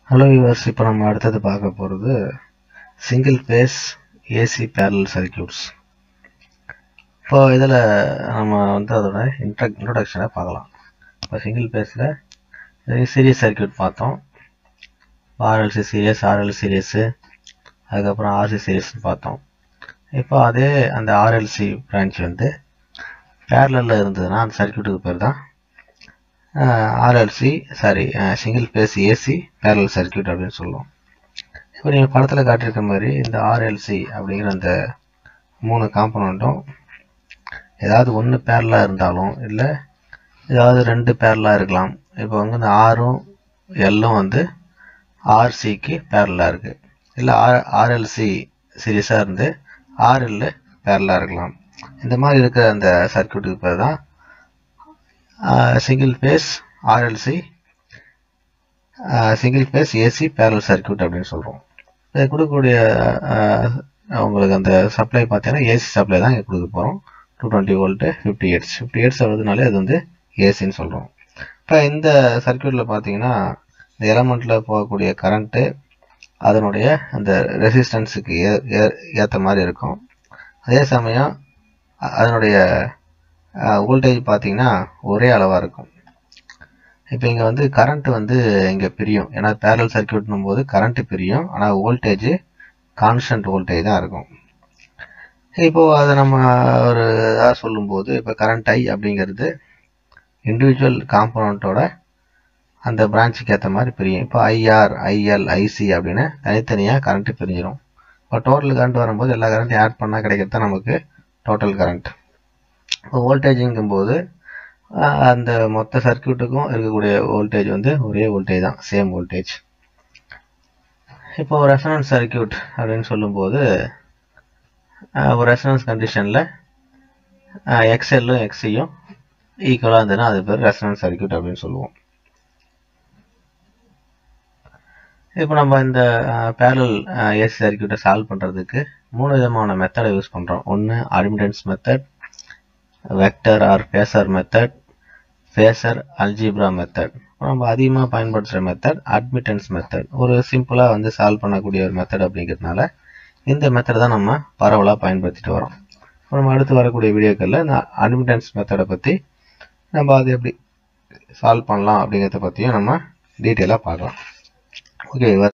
hello viewers இப்போ நம்ம அடுத்தது பார்க்க போகிறது single phase AC parallel circuits இப்போ இதில் நம்ம வந்து அதோட இன்ட்ர இன்ட்ரொடக்ஷனை பார்க்கலாம் இப்போ சிங்கிள் ஃபேஸில் சீரியஸ் சர்க்கியூட் பார்த்தோம் ஆர்எல்சி சீரியஸ் ஆர்எல் சீரியஸு அதுக்கப்புறம் ஆர்சி சீரியஸ்னு பார்த்தோம் இப்போ அதே அந்த ஆர்எல்சி பிரான்ச் வந்து பேரலில் இருந்ததுன்னா அந்த சர்க்கியூட்டுக்கு பேர் தான் RLC sorry single phase AC parallel circuit அப்படின்னு சொல்லுவோம் இப்போ நீங்கள் படத்தில் காட்டியிருக்க மாதிரி இந்த ஆர்எல்சி அப்படிங்கிற அந்த மூணு காம்பனண்ட்டும் ஏதாவது ஒன்று பேரலாக இருந்தாலும் இல்லை ஏதாவது ரெண்டு பேரலாக இருக்கலாம் இப்போ வந்து இந்த ஆரும் எல்லும் வந்து ஆர்சிக்கு பேரலாக இருக்குது இல்லை ஆர் ஆர்எல்சி சீரியஸாக இருந்து ஆர்எல் பேரலாக இருக்கலாம் இந்த மாதிரி இருக்கிற அந்த சர்க்கியூட்டுக்கு பேர் தான் single phase RLC single phase AC parallel circuit அப்படின்னு சொல்கிறோம் இது கொடுக்கக்கூடிய உங்களுக்கு அந்த சப்ளை பார்த்தீங்கன்னா ஏசி சப்ளை தான் இங்கே கொடுக்க போகிறோம் two twenty volt fifty hertz fifty hertz வருதுனாலே அது வந்து ஏசின்னு சொல்கிறோம் இப்போ இந்த சர்க்கியூட்டில் பார்த்தீங்கன்னா இந்த எலமெண்ட்டில் போகக்கூடிய கரண்ட்டு அதனுடைய அந்த ரெசிஸ்டன்ஸுக்கு ஏ ஏற்ற மாதிரி இருக்கும் அதே சமயம் அதனுடைய வோல்டேஜ் பார்த்தீங்கன்னா ஒரே அளவாக இருக்கும் இப்போ இங்கே வந்து கரண்ட் வந்து இங்கே பிரியும் ஏன்னா பேரல் சர்க்கியூட்னும் போது கரண்ட்டு பிரியும் ஆனால் வோல்டேஜ் கான்ஸ்டன்ட் வோல்டேஜ் தான் இருக்கும் இப்போது அதை நம்ம ஒரு இதாக சொல்லும்போது இப்போ கரண்ட் ஐ அப்படிங்கிறது இண்டிவிஜுவல் காம்பனண்ட்டோட அந்த பிரான்ச்சுக்கு ஏற்ற மாதிரி பிரியும் இப்போ ஐஆர் ஐஎல் ஐசி அப்படின்னு தனித்தனியாக கரண்ட்டு பிரிஞ்சிடும் இப்போ டோட்டல் கரண்ட் வரும்போது எல்லா கரண்ட்டையும் ஆட் பண்ணால் கிடைக்கிறது தான் நமக்கு டோட்டல் கரண்ட் இப்போ வோல்டேஜுங்கும்போது அந்த மொத்த சர்க்கியூட்டுக்கும் இருக்கக்கூடிய வோல்டேஜ் வந்து ஒரே வோல்டேஜ் தான் சேம் வோல்டேஜ் இப்போ ரெசனன்ஸ் சர்க்கியூட் அப்படின்னு சொல்லும்போது ஒரு ரெசனன்ஸ் கண்டிஷனில் எக்ஸ்எல்லும் எக்ஸியும் ஈக்குவலாக இருந்ததுன்னா அது பேர் ரெசனன்ஸ் சர்க்கியூட் அப்படின்னு சொல்லுவோம் இப்போ நம்ம இந்த பேரல் ஏசி சர்க்கியூட்டை சால்வ் பண்ணுறதுக்கு மூணு விதமான மெத்தடை யூஸ் பண்ணுறோம் ஒன்று admittance method vector or phasor method phasor algebra method நம்ம அதிகமாக பயன்படுத்துகிற மெத்தட் அட்மிட்டன்ஸ் மெத்தட் ஒரு சிம்பிளாக வந்து சால்வ் பண்ணக்கூடிய ஒரு மெத்தட் அப்படிங்கிறதுனால இந்த மெத்தட் தான் நம்ம பரவலாக பயன்படுத்திட்டு வரோம் நம்ம அடுத்து வரக்கூடிய வீடியோக்களில் இந்த அட்மிட்டன்ஸ் மெத்தடை பற்றி நம்ம அதை எப்படி சால்வ் பண்ணலாம் அப்படிங்கிறத பற்றியும் நம்ம டீட்டெயிலாக பார்க்கலாம் ஓகே